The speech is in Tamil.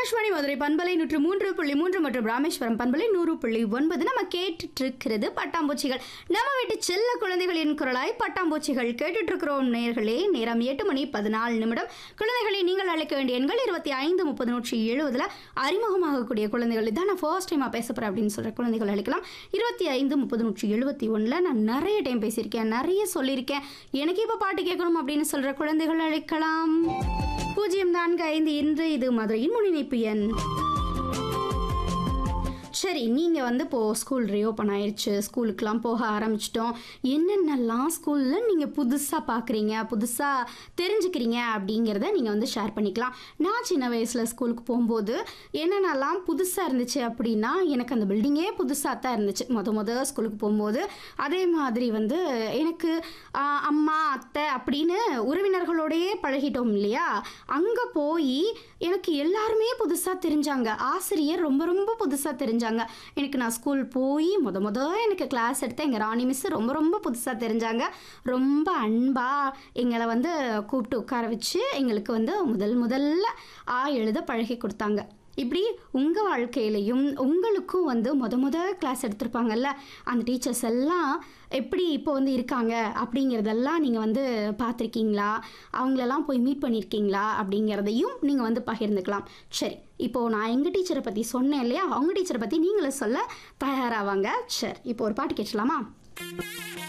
ஆகாஷ்வாணி மதுரை பண்பலை நூற்று மூன்று புள்ளி மூன்று மற்றும் ராமேஸ்வரம் பண்பலை நூறு புள்ளி ஒன்பது நம்ம கேட்டுட்டு இருக்கிறது பட்டாம்பூச்சிகள் நம்ம வீட்டு செல்ல குழந்தைகளின் குரலாய் பட்டாம்பூச்சிகள் கேட்டுட்டு இருக்கிறோம் நேர்களே நேரம் எட்டு மணி பதினாலு நிமிடம் குழந்தைகளை நீங்கள் அழைக்க வேண்டிய எண்கள் இருபத்தி ஐந்து முப்பது நூற்றி எழுபதுல அறிமுகமாகக்கூடிய குழந்தைகள் தான் நான் ஃபர்ஸ்ட் டைமாக பேச போகிறேன் அப்படின்னு சொல்கிற குழந்தைகள் அழைக்கலாம் இருபத்தி ஐந்து முப்பது நூற்றி எழுபத்தி ஒன்றில் நான் நிறைய டைம் பேசியிருக்கேன் நிறைய சொல்லியிருக்கேன் எனக்கு இப்போ பாட்டு கேட்கணும் அப்படின்னு சொல்கிற குழந்தைகள் அழைக்கலாம் பூஜ்ஜியம் நான்கு ஐந்து இன்று இது மதுரையின் முன்னிணைப்பு எண் சரி நீங்கள் வந்து இப்போது ஸ்கூல் ரீஓப்பன் ஆயிடுச்சு ஸ்கூலுக்கெலாம் போக ஆரம்பிச்சிட்டோம் என்னென்னலாம் ஸ்கூலில் நீங்கள் புதுசாக பார்க்குறீங்க புதுசாக தெரிஞ்சுக்கிறீங்க அப்படிங்கிறத நீங்கள் வந்து ஷேர் பண்ணிக்கலாம் நான் சின்ன வயசில் ஸ்கூலுக்கு போகும்போது என்னென்னலாம் புதுசாக இருந்துச்சு அப்படின்னா எனக்கு அந்த பில்டிங்கே புதுசாக தான் இருந்துச்சு மொத மொத ஸ்கூலுக்கு போகும்போது அதே மாதிரி வந்து எனக்கு ஆ, அம்மா அத்தை அப்படின்னு உறவினர்களோடையே பழகிட்டோம் இல்லையா அங்கே போய் எனக்கு எல்லாருமே புதுசாக தெரிஞ்சாங்க ஆசிரியர் ரொம்ப ரொம்ப புதுசாக தெரிஞ்சாங்க எனக்கு நான் ஸ்கூல் போய் முத முத எனக்கு கிளாஸ் எடுத்த எங்கள் ராணி மிஸ் ரொம்ப ரொம்ப புதுசாக தெரிஞ்சாங்க ரொம்ப அன்பாக எங்களை வந்து கூப்பிட்டு உட்கார வச்சு எங்களுக்கு வந்து முதல் முதல்ல ஆ எழுத பழகி கொடுத்தாங்க இப்படி உங்கள் வாழ்க்கையிலையும் உங்களுக்கும் வந்து முத முத கிளாஸ் எடுத்திருப்பாங்கல்ல அந்த டீச்சர்ஸ் எல்லாம் எப்படி இப்போ வந்து இருக்காங்க அப்படிங்கிறதெல்லாம் நீங்கள் வந்து பார்த்துருக்கீங்களா அவங்களெல்லாம் போய் மீட் பண்ணியிருக்கீங்களா அப்படிங்கிறதையும் நீங்கள் வந்து பகிர்ந்துக்கலாம் சரி இப்போது நான் எங்கள் டீச்சரை பற்றி சொன்னேன் இல்லையா அவங்க டீச்சரை பற்றி நீங்களும் சொல்ல தயாராவாங்க சரி இப்போ ஒரு பாட்டு கேட்கலாமா